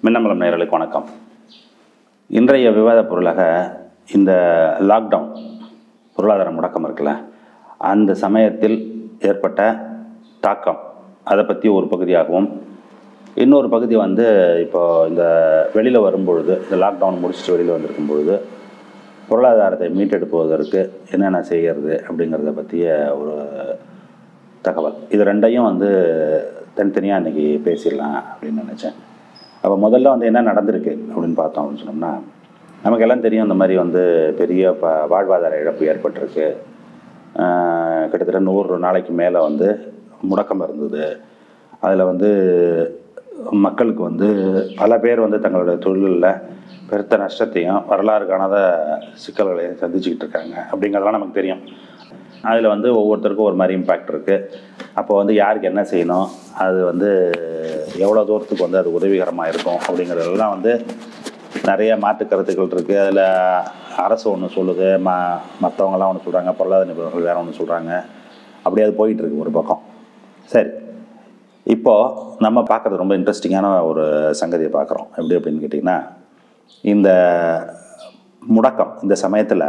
மின்னம்பலம் நேயர்களுக்கு வணக்கம் இன்றைய விவாத பொருளாக இந்த லாக்டவுன் பொருளாதார முடக்கம் இருக்குல்ல அந்த சமயத்தில் ஏற்பட்ட தாக்கம் அதை பற்றி ஒரு பகுதியாகவும் இன்னொரு பகுதி வந்து இப்போ இந்த வெளியில் வரும்பொழுது இந்த லாக்டவுன் முடிச்சுட்டு வெளியில் வந்திருக்கும் பொழுது பொருளாதாரத்தை மீட்டெடுப்பதற்கு என்னென்ன செய்கிறது அப்படிங்கிறத பற்றிய ஒரு தகவல் இது ரெண்டையும் வந்து தனித்தனியாக இன்றைக்கி பேசிடலாம் அப்படின்னு நினச்சேன் அப்போ முதல்ல வந்து என்ன நடந்திருக்கு அப்படின்னு பார்த்தோம் அப்படின்னு சொன்னோம்னா நமக்கு எல்லாம் தெரியும் இந்த மாதிரி வந்து பெரிய ப வாழ்வாதார இழப்பு ஏற்பட்டிருக்கு ஆஹ் கிட்டத்தட்ட நூறு நாளைக்கு மேலே வந்து முடக்கம் இருந்தது அதில் வந்து மக்களுக்கு வந்து பல பேர் வந்து தங்களோட தொழிலில் பெருத்த நஷ்டத்தையும் வரலாறு காணாத சிக்கல்களையும் சந்திச்சுக்கிட்டு இருக்காங்க அப்படிங்கிறதெல்லாம் நமக்கு தெரியும் அதில் வந்து ஒவ்வொருத்தருக்கும் ஒரு மாதிரி இம்பேக்ட் இருக்குது அப்போ வந்து யாருக்கு என்ன செய்யணும் அது வந்து எவ்வளோ தூரத்துக்கு வந்து அது உதவிகரமாக இருக்கும் அப்படிங்கிறதெல்லாம் வந்து நிறைய மாற்று கருத்துக்கள் இருக்குது அதில் அரசு ஒன்று சொல்லுது ம மற்றவங்கலாம் ஒன்று சொல்கிறாங்க பொருளாதார நிபுணர்கள் வேறு ஒன்று சொல்கிறாங்க அப்படியே அது போயிட்டுருக்கு ஒரு பக்கம் சரி இப்போது நம்ம பார்க்குறது ரொம்ப இன்ட்ரெஸ்டிங்கான ஒரு சங்கதியை பார்க்குறோம் எப்படி அப்படின்னு கேட்டிங்கன்னா இந்த முடக்கம் இந்த சமயத்தில்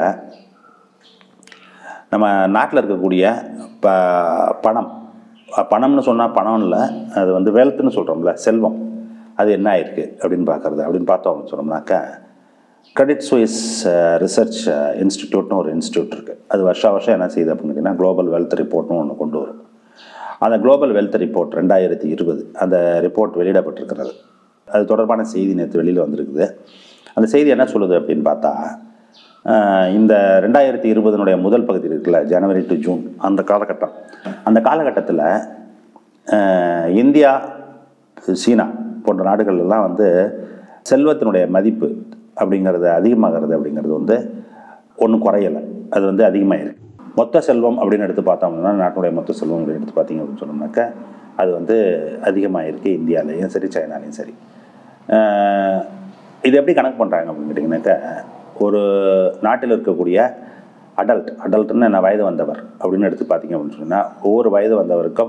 நம்ம நாட்டில் இருக்கக்கூடிய ப பணம் அஹ் பணம்னு சொன்னால் பணம் இல்லை அது வந்து வெல்த்னு சொல்கிறோம்ல செல்வம் அது என்ன ஆயிருக்கு அப்படின்னு பார்க்குறது அப்படின்னு பார்த்தோம் அப்படின்னு சொன்னோம்னாக்கா கிரெடிட் சுவிஸ் ரிசர்ச் இன்ஸ்டிடியூட்னு ஒரு இன்ஸ்டியூட் இருக்குது அது வருஷா வருஷம் என்ன செய்யுது அப்படின்னு கேட்டிங்கன்னா குளோபல் வெல்த் ரிப்போர்ட்னு ஒன்று கொண்டு வரும் அந்த குளோபல் வெல்த் ரிப்போர்ட் ரெண்டாயிரத்தி இருபது அந்த ரிப்போர்ட் வெளியிடப்பட்டிருக்கிறது அது தொடர்பான செய்தி நேற்று வெளியில் வந்திருக்குது அந்த செய்தி என்ன சொல்லுது அப்படின்னு பார்த்தா ஆஹ் இந்த ரெண்டாயிரத்தி இருபதனுடைய முதல் பகுதி இருக்குல்ல ஜனவரி டு ஜூன் அந்த காலகட்டம் அந்த காலகட்டத்தில் இந்தியா சீனா போன்ற நாடுகள் எல்லாம் வந்து செல்வத்தினுடைய மதிப்பு அப்படிங்கிறது அதிகமாகிறது அப்படிங்கிறது வந்து ஒன்றும் குறையலை அது வந்து அதிகமாக இருக்கு மொத்த செல்வம் அப்படின்னு எடுத்து பார்த்தோம் அப்படின்னா நாட்டினுடைய மொத்த செல்வம் அப்படின்னு எடுத்து பார்த்தீங்க அப்படின்னு சொன்னோம்னாக்கா அது வந்து அதிகமாக இருக்குது இந்தியாவிலையும் சரி சைனாலையும் சரி ஆஹ் இது எப்படி கணக்கு பண்ணுறாங்க அப்படின்னு கேட்டிங்கனாக்கா ஒரு நாட்டில் இருக்கக்கூடிய அடல்ட் அடல்ட்னு என்ன வயது வந்தவர் அப்படின்னு எடுத்து பார்த்தீங்க அப்படின்னு சொன்னால் ஒவ்வொரு வயது வந்தவருக்கும்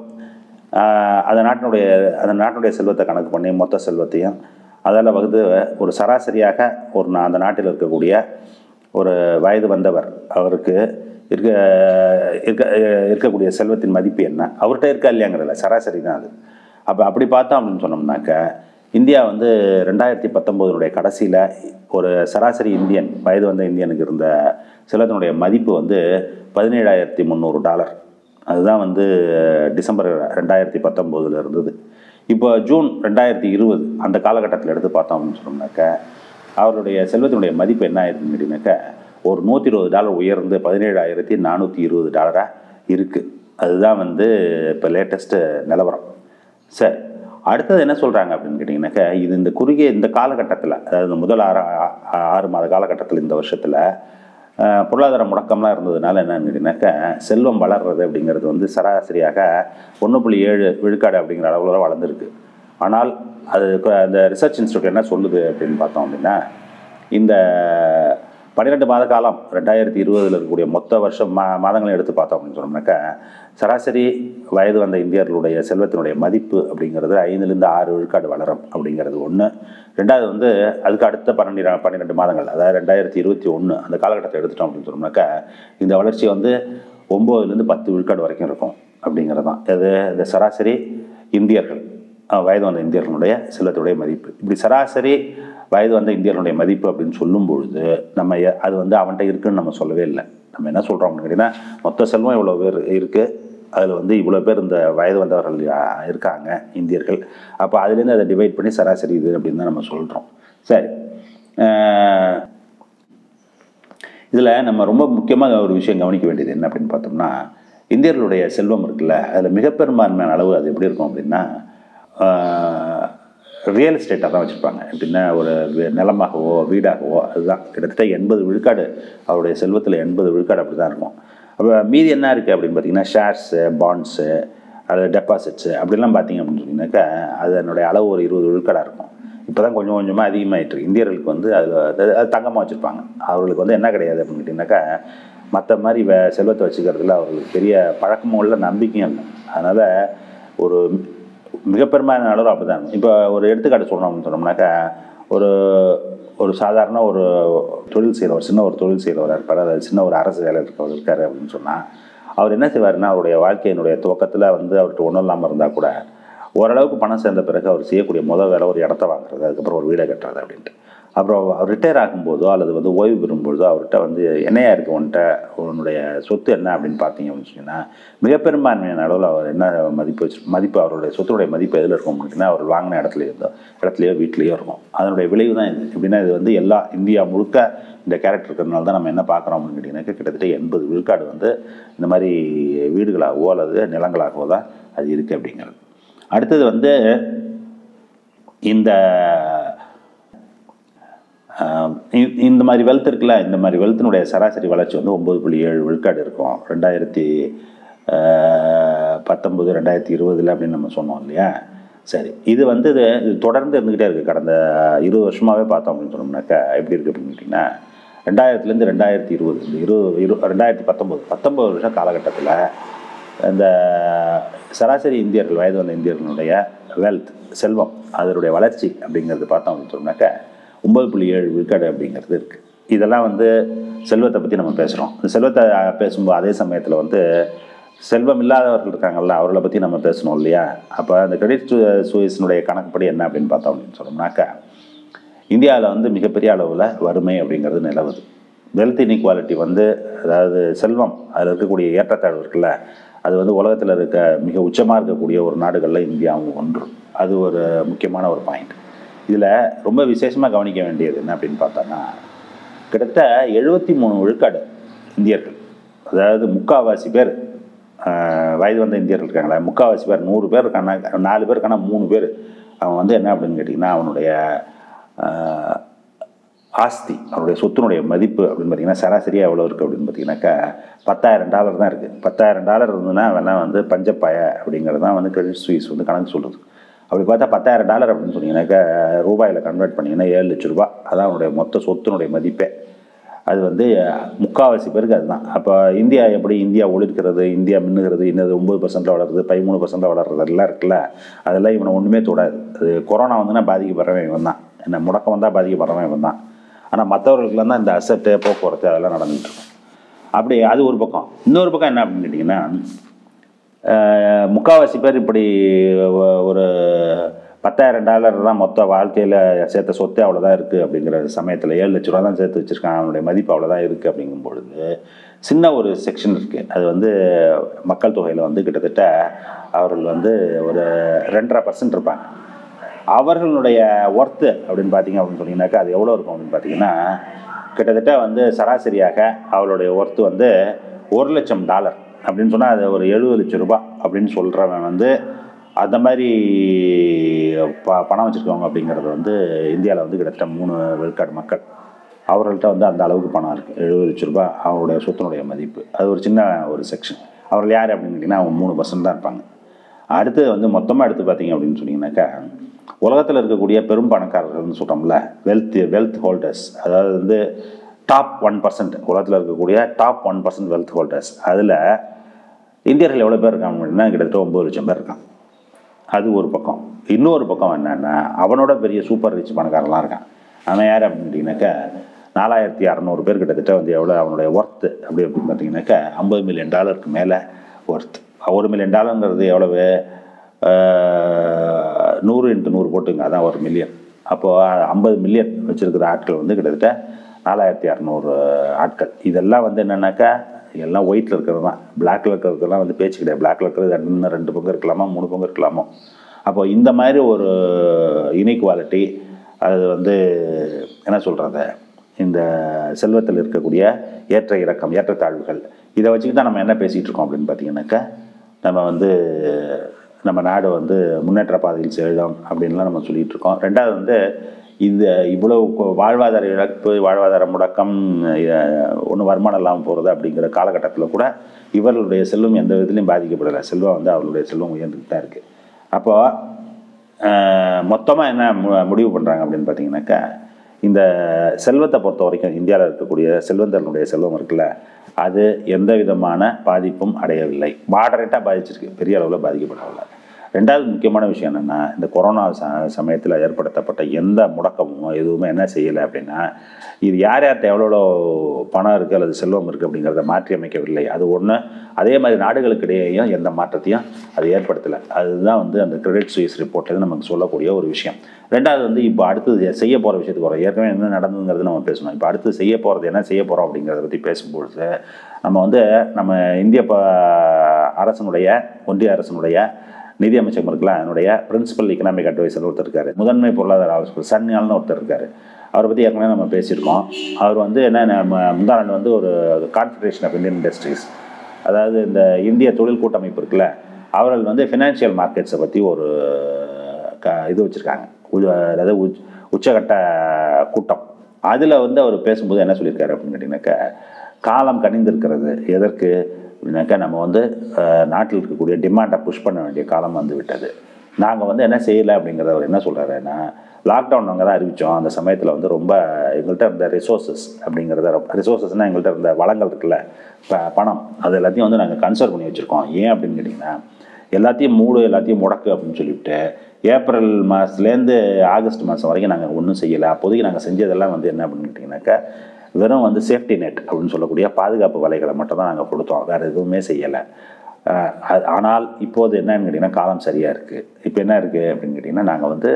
ஆஹ் அந்த நாட்டினுடைய அந்த நாட்டினுடைய செல்வத்தை கணக்கு பண்ணி மொத்த செல்வத்தையும் அதில் வகுத்து ஒரு சராசரியாக ஒரு நா- அந்த நாட்டில் இருக்கக்கூடிய ஒரு வயது வந்தவர் அவருக்கு இருக்க இருக்க இருக்கக்கூடிய செல்வத்தின் மதிப்பு என்ன அவர்கிட்ட இருக்கா இல்லையாங்கிறதில்ல சராசரி தான் அது அப்போ அப்படி பார்த்தோம் அப்படின்னு சொன்னோம்னாக்க இந்தியா வந்து ரெண்டாயிரத்தி பத்தொம்போதனுடைய கடைசியில் ஒரு சராசரி இந்தியன் வயது வந்த இந்தியனுக்கு இருந்த செல்வத்தினுடைய மதிப்பு வந்து பதினேழாயிரத்தி முந்நூறு டாலர் அதுதான் வந்து டிசம்பர் ரெண்டாயிரத்தி பத்தொம்போதில் இருந்தது இப்போ ஜூன் ரெண்டாயிரத்தி இருபது அந்த காலகட்டத்தில் எடுத்து பார்த்தோம் அப்படின்னு சொன்னோம்னாக்க அவருடைய செல்வத்தினுடைய மதிப்பு என்ன ஆயிருக்குன்னு கேட்டிங்கனாக்கா ஒரு நூற்றி இருபது டாலர் உயர்ந்து பதினேழாயிரத்தி நானூற்றி இருபது டாலராக இருக்குது அதுதான் வந்து இப்போ லேட்டஸ்ட்டு நிலவரம் சரி அடுத்தது என்ன சொல்கிறாங்க அப்படின்னு கேட்டிங்கனாக்கா இது இந்த குறுகிய இந்த காலகட்டத்தில் அதாவது இந்த முதல் ஆறு ஆ- ஆறு மாத காலகட்டத்தில் இந்த வருஷத்தில் அஹ், பொருளாதார முடக்கம்லாம் இருந்ததுனால என்னன்னு கேட்டிங்கனாக்கா செல்வம் வளர்றது அப்படிங்கிறது வந்து சராசரியாக ஒன்று புள்ளி ஏழு விழுக்காடு அப்படிங்கிற அளவில் தான் வளர்ந்துருக்கு ஆனால் அது கு- அந்த ரிசர்ச் இன்ஸ்டியூட் என்ன சொல்லுது அப்படின்னு பார்த்தோம் அப்படின்னா இந்த பன்னிரெண்டு மாத காலம் ரெண்டாயிரத்தி இருபதில் இருக்கக்கூடிய மொத்த வருஷம் மா மாதங்களை எடுத்து பார்த்தோம் அப்படின்னு சொன்னோம்னாக்கா சராசரி வயது வந்த இந்தியர்களுடைய செல்வத்தினுடைய மதிப்பு அப்படிங்கிறது ஐந்துலேருந்து ஆறு விழுக்காடு வளரும் அப்படிங்கிறது ஒன்று ரெண்டாவது வந்து அதுக்கு அடுத்த பன்னெண்டு பன்னிரெண்டு மாதங்கள் அதாவது ரெண்டாயிரத்தி இருபத்தி ஒன்று அந்த காலகட்டத்தை எடுத்துட்டோம் அப்படின்னு சொன்னோம்னாக்கா இந்த வளர்ச்சி வந்து ஒம்போதுலேருந்து பத்து விழுக்காடு வரைக்கும் இருக்கும் அப்படிங்கிறது தான் இது இந்த சராசரி இந்தியர்கள் அஹ், வயது வந்த இந்தியர்களுடைய செல்வத்துடைய மதிப்பு இப்படி சராசரி வயது வந்த இந்தியர்களுடைய மதிப்பு அப்படின்னு சொல்லும் பொழுது நம்ம எ- அது வந்து அவன்கிட்ட இருக்குன்னு நம்ம சொல்லவே இல்லை நம்ம என்ன சொல்கிறோம் அப்படின்னு கேட்டிங்கன்னா மொத்த செல்வம் இவ்வளோ பேர் இருக்குது அதில் வந்து இவ்வளோ பேர் இந்த வயது வந்தவர்கள் யா- இருக்காங்க இந்தியர்கள் அப்போ அதுலேருந்து அதை டிவைட் பண்ணி சராசரி இது அப்படின்னு தான் நம்ம சொல்கிறோம் சரி அஹ், இதில் நம்ம ரொம்ப முக்கியமாக ஒரு விஷயம் கவனிக்க வேண்டியது என்ன அப்படின்னு பார்த்தோம்னா இந்தியர்களுடைய செல்வம் இருக்குல்ல அதில் மிக பெரும்பான்மையான அளவு அது எப்படி இருக்கும் அப்படின்னா ரியல் எஸ்டேட்டாக தான் வச்சுருப்பாங்க எப்படின்னா ஒரு வி- நிலமாகவோ வீடாகவோ அதுதான் கிட்டத்தட்ட எண்பது விழுக்காடு அவருடைய செல்வத்தில் எண்பது விழுக்காடு அப்படி தான் இருக்கும் அப்போ மீதி என்ன இருக்குது அப்படின்னு பார்த்தீங்கன்னா ஷேர்ஸு பாண்ட்ஸு அது டெபாசிட்ஸு அப்படிலாம் பார்த்தீங்க அப்படின்னு சொன்னீங்கன்னாக்கா அதனுடைய அளவு ஒரு இருபது விழுக்காடாக இருக்கும் இப்போ தான் கொஞ்சம் கொஞ்சமாக அதிகமாகிட்டு இருக்கு இந்தியர்களுக்கு வந்து அதில் அது தங்கமாக வச்சுருப்பாங்க அவர்களுக்கு வந்து என்ன கிடையாது அப்படின்னு கேட்டிங்கனாக்கா மற்ற மாதிரி வே செல்வத்தை வச்சுக்கிறதுல அவர்களுக்கு பெரிய பழக்கமும் இல்லை நம்பிக்கையும் இல்லை அதனால் ஒரு மிக பெரும்பாலான அளவு அப்படி தான் இப்போ ஒரு எடுத்துக்காட்டு சொல்லணும் அப்படின்னு சொன்னோம்னாக்கா ஒரு ஒரு சாதாரண ஒரு தொழில் செய்கிறவர் சின்ன ஒரு தொழில் செய்கிறவர் இருப்பார் அதாவது சின்ன ஒரு அரசு வேலை இருக்கவர் இருக்கார் அப்படின்னு சொன்னால் அவர் என்ன செய்வாருன்னா அவருடைய வாழ்க்கையினுடைய துவக்கத்தில் வந்து அவர்கிட்ட ஒன்றும் இல்லாமல் இருந்தால் கூட ஓரளவுக்கு பணம் சேர்ந்த பிறகு அவர் செய்யக்கூடிய முதல் வேலை ஒரு இடத்த வாங்குறது அதுக்கப்புறம் ஒரு வீடை கட்டுறது அப்படின்ட்டு அப்புறம் அவர் ரிட்டையர் ஆகும்போதோ அல்லது வந்து ஓய்வு பெறும்போதோ அவர்கிட்ட வந்து என்னையா இருக்கு உன்கிட்ட உன்னுடைய சொத்து என்ன அப்படின்னு பார்த்தீங்க அப்படின்னு சொன்னீங்கன்னா மிக பெரும்பான்மையான அளவில் அவர் என்ன மதிப்பு வச்சு மதிப்பு அவருடைய சொத்துடைய மதிப்பு எதில் இருக்கும் அப்படின்னா அவர் வாங்கின இடத்துல இருந்தோ இடத்துலையோ வீட்லேயோ இருக்கும் அதனுடைய விளைவு தான் இது எப்படின்னா இது வந்து எல்லா இந்தியா முழுக்க இந்த கேரக்டர் இருக்கிறதுனால தான் நம்ம என்ன பார்க்குறோம் அப்படின்னு கேட்டிங்கன்னாக்கா கிட்டத்தட்ட எண்பது விழுக்காடு வந்து இந்த மாதிரி வீடுகளாகவோ அல்லது நிலங்களாகவோ தான் அது இருக்குது அப்படிங்கிறது அடுத்தது வந்து இந்த ஆஹ் இ- இந்த மாதிரி வெல்த் இருக்குல்ல இந்த மாதிரி வெல்த்தினுடைய சராசரி வளர்ச்சி வந்து ஒம்பது புள்ளி ஏழு விழுக்காடு இருக்கும் ரெண்டாயிரத்தி ஆஹ் பத்தொன்பது ரெண்டாயிரத்தி இருபதில் அப்படின்னு நம்ம சொன்னோம் இல்லையா சரி இது வந்து இது இது தொடர்ந்து இருந்துக்கிட்டே இருக்குது கடந்த இருபது வருஷமாகவே பார்த்தோம் அப்படின்னு சொன்னோம்னாக்கா எப்படி இருக்குது அப்படின்னு கேட்டிங்கன்னா ரெண்டாயிரத்துலேருந்து ரெண்டாயிரத்தி இருபது இந்த இருபது இரு ரெண்டாயிரத்தி பத்தொம்போது பத்தொம்பது வருஷம் காலகட்டத்தில் இந்த சராசரி இந்தியர்கள் வயது வந்த இந்தியர்களுடைய வெல்த் செல்வம் அதனுடைய வளர்ச்சி அப்படிங்கிறது பார்த்தோம் அப்படின்னு சொன்னாக்க ஒம்பது புள்ளி ஏழு விழுக்காடு அப்படிங்கிறது இருக்குது இதெல்லாம் வந்து செல்வத்தை பற்றி நம்ம பேசுகிறோம் இந்த செல்வத்தை பேசும்போது அதே சமயத்தில் வந்து செல்வம் இல்லாதவர்கள் இருக்காங்கல்ல அவர்களை பற்றி நம்ம பேசணும் இல்லையா அப்போ அந்த கிரெடிட் சுயஸினுடைய கணக்குப்படி என்ன அப்படின்னு பார்த்தோம் அப்படின்னு சொன்னோம்னாக்கா இந்தியாவில் வந்து மிகப்பெரிய அளவில் வறுமை அப்படிங்கிறது நிலவுது வெல்த் இன்இக்வாலிட்டி வந்து அதாவது செல்வம் அதில் இருக்கக்கூடிய ஏற்றத்தாழ்வு இருக்குல்ல அது வந்து உலகத்தில் இருக்க மிக உச்சமாக இருக்கக்கூடிய ஒரு நாடுகளில் இந்தியாவும் ஒன்று அது ஒரு முக்கியமான ஒரு பாயிண்ட் இதில் ரொம்ப விசேஷமாக கவனிக்க வேண்டியது என்ன அப்படின்னு பார்த்தோன்னா கிட்டத்தட்ட எழுபத்தி மூணு விழுக்காடு இந்தியர்கள் அதாவது முக்காவாசி பேர் ஆஹ், வயது வந்த இந்தியர்கள் இருக்காங்களே முக்காவாசி பேர் நூறு பேர் இருக்கானா நாலு பேர் இருக்கானா மூணு பேர் அவன் வந்து என்ன அப்படின்னு கேட்டிங்கன்னா அவனுடைய ஆஹ், ஆஸ்தி அவனுடைய சொத்தினுடைய மதிப்பு அப்படின்னு பார்த்தீங்கன்னா சராசரியாக எவ்வளோ இருக்குது அப்படின்னு பார்த்தீங்கன்னாக்கா பத்தாயிரம் டாலர் தான் இருக்குது பத்தாயிரம் டாலர் இருந்ததுன்னா அவெல்லாம் வந்து பஞ்சப்பாய அப்படிங்கிறது தான் வந்து கிரெடிட் சுவிஸ் வந்து கணக்கு சொல்லுது அப்படி பார்த்தா பத்தாயிரம் டாலர் அப்படின்னு சொன்னீங்கன்னாக்கா ரூபாயில் கன்வெர்ட் பண்ணிங்கன்னா ஏழு லட்ச ரூபா அதான் அவனுடைய மொத்த சொத்தினுடைய மதிப்பே அது வந்து முக்கால்வாசி பேருக்கு அதுதான் அப்போ இந்தியா எப்படி இந்தியா ஒளிர்க்கிறது இந்தியா மின்னுகிறது இன்னது ஒம்பது பர்சன்ட்டில் வளருது பதிமூணு பர்சன்ட்டில் வளர்றது எல்லாம் இருக்குல்ல அதெல்லாம் இவனை ஒன்றுமே தொடாது அது கொரோனா வந்துன்னா பாதிக்கப்படுறவன் இவன் தான் என்ன முடக்கம் வந்தால் பாதிக்கப்படுறவன் இவன் தான் ஆனால் மற்றவர்களுக்குலாம் தான் இந்த அசட்டு போக்குவரத்து அதெல்லாம் நடந்துட்டு இருக்கும் அப்படி அது ஒரு பக்கம் இன்னொரு பக்கம் என்ன அப்படின்னு கேட்டிங்கன்னா அஹ், முக்காவாசி பேர் இப்படி ஒ- ஒரு பத்தாயிரம் டாலர் தான் மொத்த வாழ்க்கையில் சேர்த்த சொத்து அவ்வளோதான் இருக்குது அப்படிங்கிற சமயத்தில் ஏழு லட்ச ரூபா தான் சேர்த்து வச்சுருக்கான் அவனுடைய மதிப்பு அவ்வளோதான் இருக்குது அப்படிங்கும் பொழுது சின்ன ஒரு செக்ஷன் இருக்குது அது வந்து மக்கள் தொகையில் வந்து கிட்டத்தட்ட அவர்கள் வந்து ஒரு ரெண்டரை பர்சன்ட் இருப்பாங்க அவர்களுடைய ஒர்த்து அப்படின்னு பார்த்தீங்க அப்படின்னு சொன்னீங்கன்னாக்கா அது எவ்வளோ இருக்கும் அப்படின்னு பார்த்தீங்கன்னா கிட்டத்தட்ட வந்து சராசரியாக அவளுடைய ஒர்த்து வந்து ஒரு லட்சம் டாலர் அப்படின்னு சொன்னால் அது ஒரு எழுபது லட்சம் ரூபாய் அப்படின்னு சொல்கிறவன் வந்து அந்த மாதிரி ப பணம் வச்சுருக்கவங்க அப்படிங்கிறது வந்து இந்தியாவில் வந்து கிட்டத்தட்ட மூணு விழுக்காடு மக்கள் அவர்கள்ட்ட வந்து அந்த அளவுக்கு பணம் இருக்குது எழுபது லட்ச ரூபாய் அவருடைய சொத்தினுடைய மதிப்பு அது ஒரு சின்ன ஒரு செக்ஷன் அவர்கள் யார் அப்படின்னு கேட்டிங்கன்னா அவங்க மூணு பர்சன்ட் தான் இருப்பாங்க அடுத்து வந்து மொத்தமாக எடுத்து பார்த்தீங்க அப்படின்னு சொன்னீங்கன்னாக்கா உலகத்தில் இருக்கக்கூடிய பெரும் பணக்காரர்கள்னு சொல்கிறோம்ல வெல்த் வெல்த் ஹோல்டர்ஸ் அதாவது வந்து டாப் ஒன் பர்சன்ட் உலகத்தில் இருக்கக்கூடிய top one percent wealth holders அதில் இந்தியர்கள் எவ்வளோ பேர் இருக்காங்க அப்படின்னா கிட்டத்தட்ட ஒம்பது லட்சம் பேர் இருக்கான் அது ஒரு பக்கம் இன்னொரு பக்கம் என்னன்னா அவனோட பெரிய சூப்பர் ரிச் பணக்காரன்லாம் இருக்கான் அவன் யார் அப்படின்னு கேட்டிங்கனாக்கா நாலாயிரத்தி அறநூறு பேர் கிட்டத்தட்ட வந்து எவ்வளோ அவனுடைய ஒர்த்து அப்படி அப்படின்னு பார்த்தீங்கன்னாக்கா ஐம்பது மில்லியன் டாலருக்கு மேலே ஒர்த் ஒரு மில்லியன் டாலருங்கிறது எவ்வளவு ஆஹ், நூறு இன்ட்டு நூறு போட்டுங்க அதான் ஒரு மில்லியன் அப்போது ஐம்பது மில்லியன் வச்சுருக்கிற ஆட்கள் வந்து கிட்டத்தட்ட நாலாயிரத்தி அறநூறு ஆட்கள் இதெல்லாம் வந்து என்னென்னாக்கா எல்லாம் ஒயிட்டில் இருக்கிறது தான் பிளாக்ல இருக்கிறதுலாம் வந்து பேச்சு கிடையாது பிளாக்ல இருக்கிறது இன்னும் ரெண்டு பங்கு இருக்கலாமா மூணு பங்கு இருக்கலாமோ அப்போ இந்த மாதிரி ஒரு இனிக்வாலிட்டி அது வந்து என்ன சொல்கிறது இந்த செல்வத்தில் இருக்கக்கூடிய ஏற்ற இறக்கம் ஏற்றத்தாழ்வுகள் இதை வச்சுக்கிட்டு தான் நம்ம என்ன பேசிகிட்டு இருக்கோம் அப்படின்னு பார்த்தீங்கன்னாக்கா நம்ம வந்து நம்ம நாடு வந்து முன்னேற்ற பாதையில் செல்லும் அப்படின்லாம் நம்ம சொல்லிகிட்டு இருக்கோம் ரெண்டாவது வந்து இந்த இவ்வளவு கொ- வாழ்வாதார இழப்பு வாழ்வாதார முடக்கம் ஒன்றும் வருமானம் இல்லாமல் போகிறது அப்படிங்கிற காலகட்டத்தில் கூட இவர்களுடைய செல்வம் எந்த விதத்துலையும் பாதிக்கப்படலை செல்வம் வந்து அவர்களுடைய செல்வம் உயர்ந்துட்டு தான் இருக்குது அப்போது மொத்தமாக என்ன மு- முடிவு பண்ணுறாங்க அப்படின்னு பார்த்தீங்கன்னாக்கா இந்த செல்வத்தை பொறுத்த வரைக்கும் இந்தியாவில் இருக்கக்கூடிய செல்வந்தர்களுடைய செல்வம் இருக்குல்ல அது எந்த விதமான பாதிப்பும் அடையவில்லை மாடரேட்டாக பாதிச்சிருக்கு பெரிய அளவில் பாதிக்கப்படவில்லை ரெண்டாவது முக்கியமான விஷயம் என்னென்னா இந்த கொரோனா ச சமயத்தில் ஏற்படுத்தப்பட்ட எந்த முடக்கமும் எதுவுமே என்ன செய்யலை அப்படின்னா இது யார் யார்கிட்ட எவ்வளோ பணம் இருக்குது அல்லது செல்வம் இருக்குது அப்படிங்கிறத மாற்றி அமைக்கவில்லை அது ஒன்று அதே மாதிரி நாடுகளுக்கிடையேயும் எந்த மாற்றத்தையும் அது ஏற்படுத்தலை அதுதான் வந்து அந்த கிரெடிட் சுயிஸ் ரிப்போர்ட்லேருந்து நமக்கு சொல்லக்கூடிய ஒரு விஷயம் ரெண்டாவது வந்து இப்போ அடுத்தது செய்ய போகிற விஷயத்துக்கு வரோம் ஏற்கனவே என்ன நடந்ததுங்கிறது நம்ம பேசணும் இப்போ அடுத்து செய்ய போகிறது என்ன செய்ய போகிறோம் அப்படிங்கிறத பற்றி பேசும்பொழுது நம்ம வந்து நம்ம இந்திய ப அரசனுடைய ஒன்றிய அரசனுடைய நிதி அமைச்சகம் இருக்குல்ல அதனுடைய பிரின்சிபல் எக்கனாமிக் அட்வைசர் ஒருத்தர் இருக்காரு முதன்மை பொருளாதார ஆலோசகர் சன்னியால்னு ஒருத்தர் இருக்காரு அவரை பற்றி ஏற்கனவே நம்ம பேசியிருக்கோம் அவர் வந்து என்ன நம்ம முந்தாண்டு வந்து ஒரு கான்ஃபெடரேஷன் ஆஃப் இந்தியன் இண்டஸ்ட்ரீஸ் அதாவது இந்த இந்திய தொழில் கூட்டமைப்பு இருக்குல்ல அவர்கள் வந்து ஃபினான்ஷியல் மார்க்கெட்ஸை பற்றி ஒரு க இது வச்சுருக்காங்க அதாவது உச் உச்சகட்ட கூட்டம் அதில் வந்து அவர் பேசும்போது என்ன சொல்லியிருக்காரு அப்படின்னு கேட்டிங்கனாக்கா காலம் கனிந்திருக்கிறது எதற்கு அப்படின்னாக்கா நம்ம வந்து அஹ், நாட்டில் இருக்கக்கூடிய டிமாண்டை புஷ் பண்ண வேண்டிய காலம் வந்து விட்டது நாங்கள் வந்து என்ன செய்யலை அப்படிங்கிறத அவர் என்ன சொல்கிறாருன்னா லாக்டவுன் நாங்கள் தான் அறிவித்தோம் அந்த சமயத்தில் வந்து ரொம்ப எங்கள்கிட்ட இருந்த ரிசோர்ஸஸ் அப்படிங்கிறத ரிசோர்ஸஸ்னால் எங்கள்கிட்ட இருந்த வளங்கள் இருக்குல்ல ப பணம் அது எல்லாத்தையும் வந்து நாங்கள் கன்சர்வ் பண்ணி வச்சுருக்கோம் ஏன் அப்படின்னு கேட்டிங்கன்னா எல்லாத்தையும் மூடு எல்லாத்தையும் முடக்கு அப்படின்னு சொல்லிவிட்டு ஏப்ரல் மாதத்துலேருந்து ஆகஸ்ட் மாதம் வரைக்கும் நாங்கள் ஒன்றும் செய்யலை அப்போதைக்கு நாங்கள் செஞ்சதெல்லாம் வந்து என்ன அப்படின்னு கேட்டிங்கனாக்கா வெறும் வந்து சேஃப்டி நெட் அப்படின்னு சொல்லக்கூடிய பாதுகாப்பு வலைகளை மட்டும் தான் நாங்கள் கொடுத்தோம் வேறு எதுவுமே செய்யலை ஆனால் இப்போது என்னன்னு கேட்டிங்கன்னா காலம் சரியாக இருக்குது இப்போ என்ன இருக்குது அப்படின்னு கேட்டிங்கன்னா நாங்கள் வந்து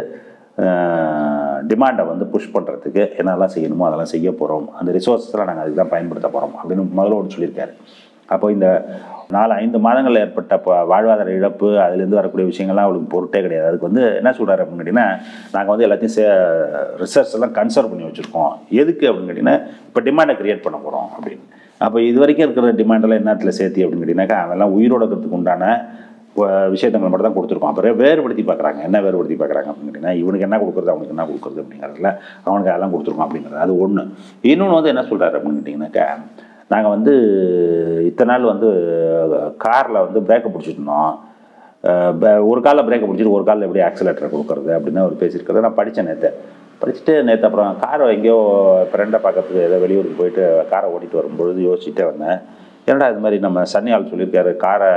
டிமாண்டை வந்து புஷ் பண்ணுறதுக்கு என்னெல்லாம் செய்யணுமோ அதெல்லாம் செய்ய போகிறோம் அந்த ரிசோர்ஸஸ்லாம் நாங்கள் அதுக்கு தான் பயன்படுத்த போகிறோம் அப்படின்னு முதல்ல ஒன்று சொல்லியிருக்காரு அப்போ இந்த நாலு ஐந்து மாதங்களில் ஏற்பட்ட இப்போ வாழ்வாதார இழப்பு அதுலேருந்து வரக்கூடிய விஷயங்கள்லாம் அவளுக்கு பொருட்டே கிடையாது அதுக்கு வந்து என்ன சொல்கிறாரு அப்படின்னு கேட்டிங்கன்னா நாங்கள் வந்து எல்லாத்தையும் சே ரிசர்ச் எல்லாம் கன்சர்வ் பண்ணி வச்சுருக்கோம் எதுக்கு அப்படின்னு கேட்டிங்கன்னா இப்போ டிமாண்டை க்ரியேட் பண்ண போகிறோம் அப்படின்னு அப்போ இது வரைக்கும் இருக்கிற டிமாண்டெல்லாம் என்னத்தில் சேர்த்தி அப்படின்னு கேட்டிங்கனாக்கா அவெல்லாம் உயிரோட இருக்கிறதுக்கு உண்டான விஷயத்தங்களை மட்டும் தான் கொடுத்துருக்கோம் அப்புறம் வேறுபடுத்தி பார்க்குறாங்க என்ன வேறுபடுத்தி பார்க்குறாங்க அப்படின்னு கேட்டிங்கன்னா இவனுக்கு என்ன கொடுக்குறது அவனுக்கு என்ன கொடுக்குறது அப்படிங்கிறதுல அவனுக்கு அதெல்லாம் கொடுத்துருக்கோம் அப்படிங்கிறது அது ஒன்று இன்னொன்று வந்து என்ன சொல்கிறாரு அப்படின்னு கேட்டிங்கனாக்கா நாங்கள் வந்து இத்தனை நாள் வந்து காரில் வந்து பிரேக்கை பிடிச்சிட்டு இருந்தோம் அஹ் ப- ஒரு காலில் பிரேக்கை பிடிச்சிட்டு ஒரு காலில் எப்படி ஆக்சிலேட்டரை கொடுக்குறது அப்படின்னு அவர் பேசியிருக்கிறது நான் படித்தேன் நேற்று படிச்சுட்டு நேற்று அப்புறம் காரை எங்கேயோ ஃப்ரெண்டை பார்க்கறதுக்கு ஏதோ வெளியூருக்கு போயிட்டு காரை ஓட்டிட்டு வரும்பொழுது யோசிச்சுட்டே வந்தேன் என்னடா இது மாதிரி நம்ம சன்னி ஆள் சொல்லியிருக்காரு காரை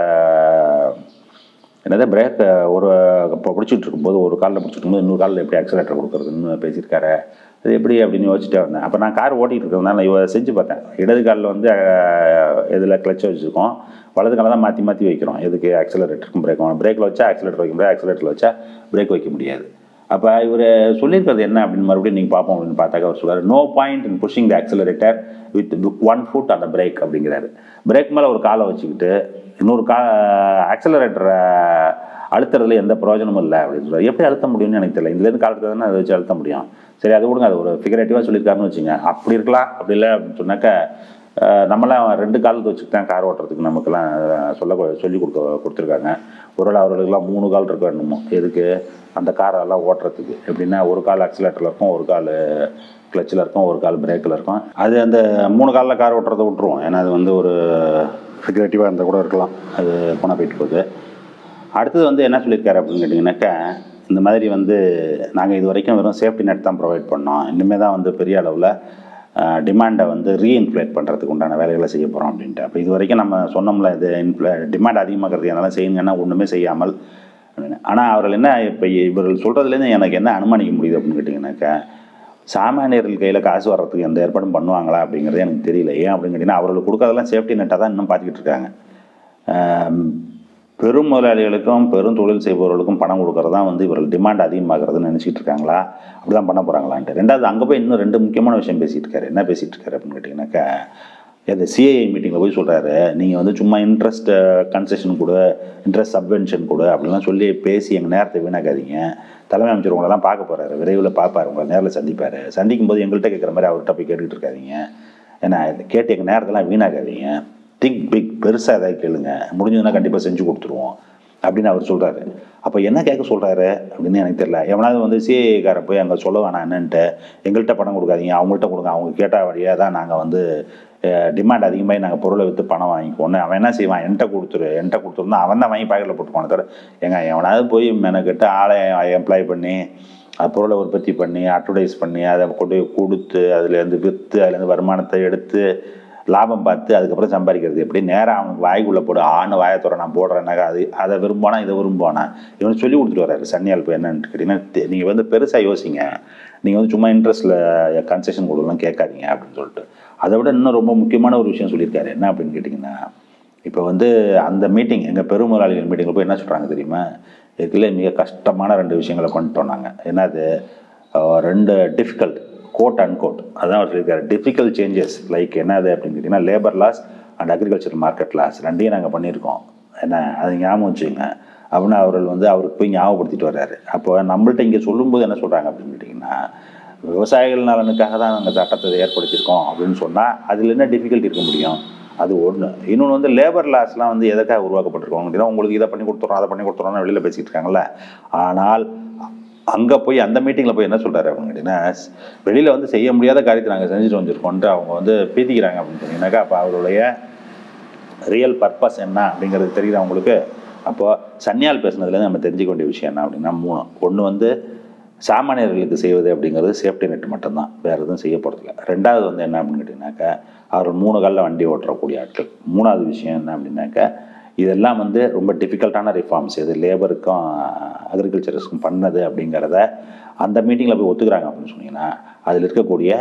என்னது பிரேக்கை ஒரு இப்போ பிடிச்சிட்டு இருக்கும்போது ஒரு காலில் பிடிச்சிட்டு இருக்கும்போது இன்னொரு காலில் எப்படி ஆக்சிலேட்டர் கொடுக்குறதுன்னு பேசியிருக்காரு அது எப்படி அப்படின்னு யோசிச்சுட்டே வந்தேன் அப்போ நான் கார் ஓட்டிகிட்டு இருக்கிறதுனால நான் இவ செஞ்சு பார்த்தேன் இடது காலில் வந்து இதில் கிளச்சை வச்சுருக்கோம் வலது காலை தான் மாற்றி மாற்றி வைக்கிறோம் எதுக்கு ஆக்சிலரேட்டருக்கும் பிரேக்கும் பிரேக்கில் வச்சா ஆக்சிலேட்டர் வைக்க முடியாது ஆக்சிலேட்டரில் வச்சா பிரேக் வைக்க முடியாது அப்போ இவர் சொல்லியிருக்கிறது என்ன அப்படின்னு மறுபடியும் நீங்கள் பார்ப்போம் அப்படின்னு பார்த்தாக்க அவர் சொல்றாரு no point in pushing the accelerator with one foot அந்த பிரேக் அப்படிங்கிறாரு பிரேக் மேலே ஒரு காலை வச்சுக்கிட்டு இன்னொரு கா ஆக்சிலரேட்டரை அழுத்துறதுல எந்த பிரயோஜனமும் இல்லை அப்படின்னு சொல்றாரு எப்படி அழுத்த முடியும்னு எனக்கு தெரியல இதுலேருந்து காலத்தை தானே அதை வச்சு அழுத்த முடியும் சரி அது கொடுங்க அது ஒரு ஃபிகரேட்டிவாக சொல்லியிருக்காருன்னு வச்சுங்க அப்படி இருக்கலாம் அப்படி இல்லை அப்படின்னு சொன்னாக்கா அஹ், நம்மளாம் ரெண்டு காலத்தை வச்சுட்டு தான் கார் ஓட்டுறதுக்கு நமக்கெல்லாம் அஹ், சொல்ல சொல்லி கொடுக்க கொடுத்துருக்காங்க ஒருவேளை அவர்களுக்கெல்லாம் மூணு கால் இருக்க வேணுமோ எதுக்கு அந்த காரெல்லாம் ஓட்டுறதுக்கு எப்படின்னா ஒரு கால் ஆக்சிலேட்டரில் இருக்கும் ஒரு கால் கிளச்சில் இருக்கும் ஒரு கால் பிரேக்கில் இருக்கும் அது அந்த மூணு காலில் கார் ஓட்டுறதை விட்டுருவோம் ஏன்னா அது வந்து ஒரு ஃபிகரேட்டிவாக இருந்தால் கூட இருக்கலாம் அது போனால் போயிட்டு போகுது அடுத்தது வந்து என்ன சொல்லியிருக்காரு அப்படின்னு கேட்டிங்கனாக்கா இந்த மாதிரி வந்து நாங்கள் இது வரைக்கும் வெறும் சேஃப்டி நெட் தான் ப்ரொவைட் பண்ணோம் இனிமேல் தான் வந்து பெரிய அளவில் டிமாண்டை வந்து ரீஇன்ஃப்ளேட் பண்ணுறதுக்கு உண்டான வேலைகளை செய்ய போகிறோம் அப்படின்ட்டு அப்போ இது வரைக்கும் நம்ம சொன்னோம்ல இது இன்ஃப்ளே டிமாண்ட் அதிகமாகிறது என்னால் செய்யுங்கன்னா ஒன்றுமே செய்யாமல் அப்படின்னு ஆனால் அவர்கள் என்ன இப்போ இவர்கள் சொல்கிறதுலேருந்து எனக்கு என்ன அனுமானிக்க முடியுது அப்படின்னு கேட்டிங்கனாக்கா சாமானியர்கள் கையில் காசு வர்றதுக்கு எந்த ஏற்பாடும் பண்ணுவாங்களா அப்படிங்கிறது எனக்கு தெரியல ஏன் அப்படின்னு கேட்டிங்கன்னா அவர்களுக்கு கொடுக்கறதெல்லாம் சேஃப்டி நெட்டாக தான் இன்னும் பார்த்துக்கிட்டு இருக்காங்க ஆம், பெரும் முதலாளிகளுக்கும் பெரும் தொழில் செய்பவர்களுக்கும் பணம் கொடுக்கறது தான் வந்து இவர்கள் டிமாண்ட் அதிகமாகிறதுன்னு நினச்சிட்டு இருக்காங்களா அப்படி தான் பண்ண போகிறாங்களான்ட்டு ரெண்டாவது அங்கே போய் இன்னும் ரெண்டு முக்கியமான விஷயம் பேசிகிட்டு இருக்காரு என்ன பேசிகிட்டு இருக்காரு அப்படின்னு கேட்டிங்கனாக்கா இந்த சிஐஐ மீட்டிங்கில் போய் சொல்கிறாரு நீங்கள் வந்து சும்மா இன்ட்ரெஸ்ட் கன்செஷன் கொடு இன்ட்ரெஸ்ட் சப்வென்ஷன் கொடு அப்படிலாம் சொல்லி பேசி எங்கள் நேரத்தை வீணாக்காதீங்க தலைமை அமைச்சர் உங்களெல்லாம் பார்க்க போகிறாரு விரைவில் பார்ப்பாரு உங்களை நேரில் சந்திப்பார் சந்திக்கும் போது எங்கள்கிட்ட கேட்குற மாதிரி அவர்கிட்ட போய் கேட்டுக்கிட்டு இருக்காதீங்க ஏன்னா இதை கேட்டு எங்கள் நேரத்தெல்லாம் வீணாக்காதீங்க திங்க் பிக் பெருசாக ஏதாவது கேளுங்க முடிஞ்சதுன்னா கண்டிப்பாக செஞ்சு கொடுத்துருவோம் அப்படின்னு அவர் சொல்கிறாரு அப்போ என்ன கேட்க சொல்கிறாரு அப்படின்னு எனக்கு தெரியல எவனாவது வந்து சிஏக்கார போய் அங்கே சொல்ல வேணாம் என்னன்ட்டு எங்கள்கிட்ட பணம் கொடுக்காதீங்க அவங்கள்ட்ட கொடுங்க அவங்க கேட்டால் வழியாக தான் நாங்கள் வந்து டிமாண்ட் அதிகமாகி நாங்கள் பொருளை விற்று பணம் வாங்கிக்கோன்னு அவன் என்ன செய்வான் என்கிட்ட கொடுத்துரு என்கிட்ட கொடுத்துருந்தா அவன் தான் வாங்கி பாக்கெட்டில் போட்டுப்பான தவிர ஏங்க எவனாவது போய் மெனக்கிட்டு ஆளை எம்ப்ளாய் பண்ணி அது பொருளை உற்பத்தி பண்ணி அட்வர்டைஸ் பண்ணி அதை கொண்டு போய் கொடுத்து அதுலேருந்து விற்று அதுலேருந்து வருமானத்தை எடுத்து லாபம் பார்த்து அதுக்கப்புறம் சம்பாதிக்கிறது எப்படி நேராக அவனுக்கு வாய்க்குள்ளே போடு ஆணு வாயை துற நான் போடுறேன்னாக்கா அது அதை விரும்பானா இதை விரும்புவானா இவனுக்கு சொல்லி கொடுத்துட்டு வர்றாரு சன்னியால் இப்போ என்னன்னு கேட்டிங்கன்னா நீங்கள் வந்து பெருசாக யோசிங்க நீங்கள் வந்து சும்மா இன்ட்ரெஸ்ட்டில் கன்செஷன் கொடுக்கலாம் கேட்காதீங்க அப்படின்னு சொல்லிட்டு அதை விட இன்னும் ரொம்ப முக்கியமான ஒரு விஷயம் சொல்லியிருக்காரு என்ன அப்படின்னு கேட்டிங்கன்னா இப்போ வந்து அந்த மீட்டிங் எங்கள் பெருமுதலாளிகள் மீட்டிங்கில் போய் என்ன சொல்கிறாங்க தெரியுமா இதுக்குள்ளே மிக கஷ்டமான ரெண்டு விஷயங்களை கொண்டுட்டோம் நாங்கள் என்னது அஹ், ரெண்டு டிஃபிகல்ட் கோட் அண்ட் கோட் அதான் அவர் சொல்லியிருக்காரு டிஃபிகல்ட் சேஞ்சஸ் லைக் என்னது அப்படின்னு கேட்டிங்கன்னா labour laws and agriculture market laws ரெண்டையும் நாங்கள் பண்ணியிருக்கோம் என்ன அது ஞாபகம் வச்சுங்க அப்படின்னு அவர்கள் வந்து அவருக்கு போய் ஞாபகப்படுத்திட்டு வர்றாரு அப்போ நம்மள்ட்ட இங்கே சொல்லும்போது என்ன சொல்கிறாங்க அப்படின்னு கேட்டிங்கன்னா விவசாயிகள் நலனுக்காக தான் நாங்கள் சட்டத்தை ஏற்படுத்தியிருக்கோம் அப்படின்னு சொன்னால் அதில் என்ன டிஃபிகல்ட்டி இருக்க முடியும் அது ஒன்று இன்னொன்று வந்து லேபர் லாஸ்லாம் வந்து எதற்காக உருவாக்கப்பட்டிருக்கோம் அப்படின்னா உங்களுக்கு இதை பண்ணி கொடுத்துறோம் அதை பண்ணி கொடுத்துறோம்னு வெளியில் பேசிட்டு இருக்காங்கல்ல ஆனால் அங்கே போய் அந்த மீட்டிங்கில் போய் என்ன சொல்கிறாரு அப்படின்னு கேட்டிங்கன்னா வெளியில் வந்து செய்ய முடியாத காரியத்தை நாங்கள் செஞ்சுட்டு வந்திருக்கோன்ட்டு அவங்க வந்து பீதிக்கிறாங்க அப்படின்னு சொன்னீங்கன்னாக்கா அப்போ அவருடைய ரியல் பர்பஸ் என்ன அப்படிங்கிறது தெரியுது அவங்களுக்கு அப்போது சன்னியால் பேசுனதுலேருந்து நம்ம தெரிஞ்சுக்க வேண்டிய விஷயம் என்ன அப்படின்னா மூணு ஒன்று வந்து சாமானியர்களுக்கு செய்வது அப்படிங்கிறது சேஃப்டி நெட் மட்டும்தான் வேறு எதுவும் செய்ய போகிறதில்ல ரெண்டாவது வந்து என்ன அப்படின்னு கேட்டிங்கனாக்கா அவர் மூணு காலில் வண்டி ஓட்டக்கூடிய ஆட்கள் மூணாவது விஷயம் என்ன அப்படின்னாக்கா இதெல்லாம் வந்து ரொம்ப டிஃபிகல்ட்டான ரிஃபார்ம்ஸ் இது லேபருக்கும் அக்ரிகல்ச்சருக்கும் பண்ணது அப்படிங்கிறத அந்த மீட்டிங்கில் போய் ஒத்துக்கிறாங்க அப்படின்னு சொன்னீங்கன்னா அதில் இருக்கக்கூடிய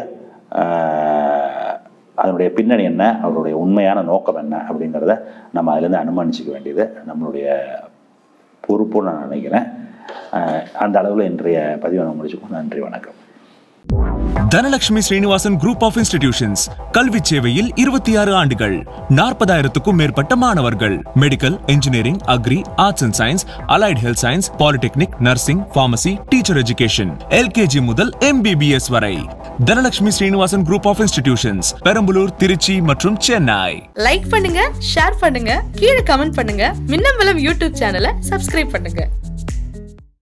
ஆஹ், அதனுடைய பின்னணி என்ன அவருடைய உண்மையான நோக்கம் என்ன அப்படிங்கிறத நம்ம அதிலேருந்து அனுமானிச்சிக்க வேண்டியது நம்மளுடைய பொறுப்புன்னு நான் நினைக்கிறேன் ஆஹ், அந்த அளவில் இன்றைய பதிவை நம்ம முடிச்சுக்கோம் நன்றி வணக்கம் Dhanalakshmi Srinivasan group of institutions கல்வி சேவையில் இருபத்தி ஆறு ஆண்டுகள் நாற்பதாயிரத்துக்கும் மேற்பட்ட மாணவர்கள் medical engineering agri arts and science allied health science polytechnic nursing pharmacy teacher education LKG முதல் எம்பிபிஎஸ் வரை Dhanalakshmi Srinivasan group of institutions Perambalur Trichy மற்றும் சென்னை லைக் பண்ணுங்க ஷேர் பண்ணுங்க கீழே கமெண்ட் பண்ணுங்க மின்னம்பலம் யூடியூப் சேனலை சப்ஸ்கிரைப் பண்ணுங்க